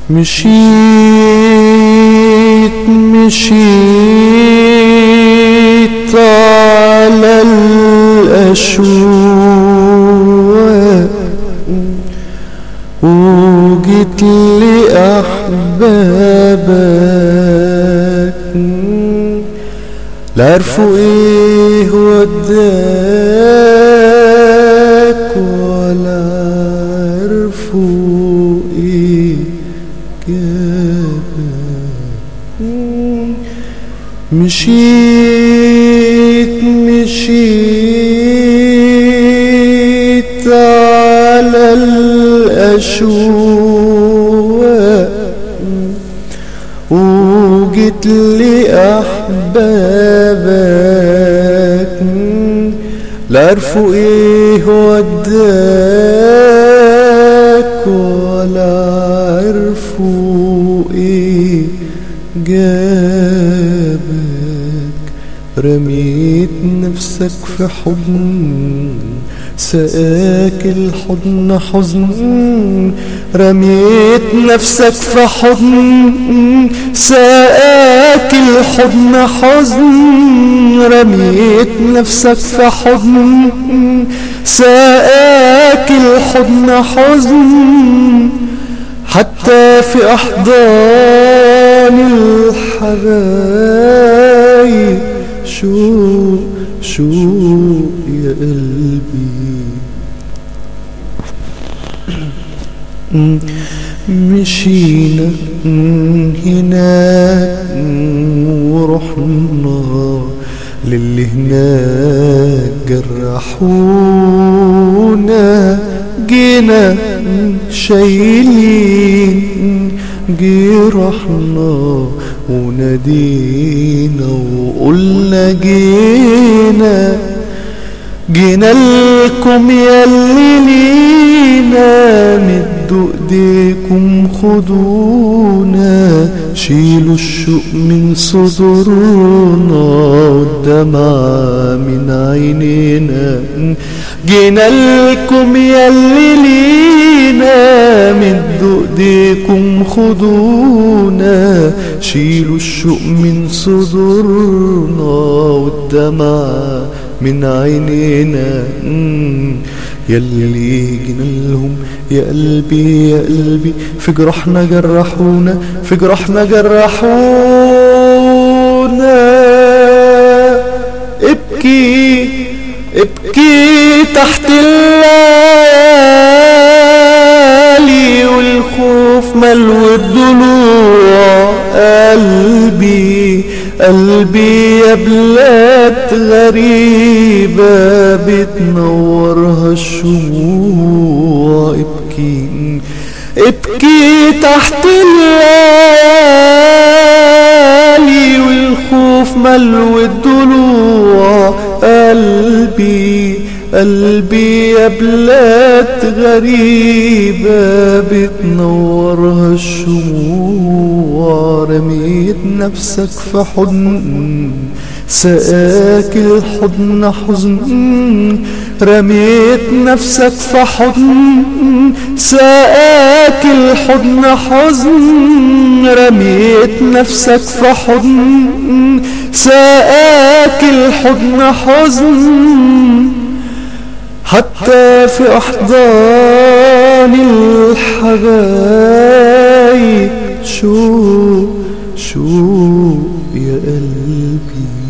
مشيت مشيت على الأشواق وجيت لأحبابك لا عرفوا ايه وداك ولا عرفوا ايه جابك مشيت مشيت على الأشواق وجيت لأحبابك لا عرفوا ايه وداك ولا عرفوا ايه جابك رميت نفسك في حضن سقاك الحضن حزن رميت نفسك في حضن سقاك الحضن حزن رميت نفسك في حضن سقاك الحضن حزن حتى في أحضان الحبايب شو شو يا قلبي مشينا هناك ورحنا للي هناك جرحونا جينا شايلين جرحنا ونادينا وقلنا جينا جينا لكم ياللي لينا مدوا ايديكم خدونا شيلوا الشوق من صدورنا والدمع من عينينا جينا لكم ياللي لينا مدوا ايديكم خدونا شيلوا الشوق من صدورنا والدمع من عينينا يلي جينا لهم يا قلبي يا قلبي في جرحنا جرحونا في جرحنا جرحونا ابكي ابكي تحت الليالي والخوف ملو الضلوع قلبي قلبي يا بلاد غريبة بتنورها الشموع ابكي ابكي تحت الليالي والخوف ملو الضلوع قلبي قلبي يا بلاد غريبة بتنورها الشموع رميت نفسك في حضن سقاك الحضن حزن رميت نفسك في حضن سقاك الحضن حزن رميت نفسك في حضن سقاك الحضن حزن حتى في أحضان الحبايب شو شو يا قلبي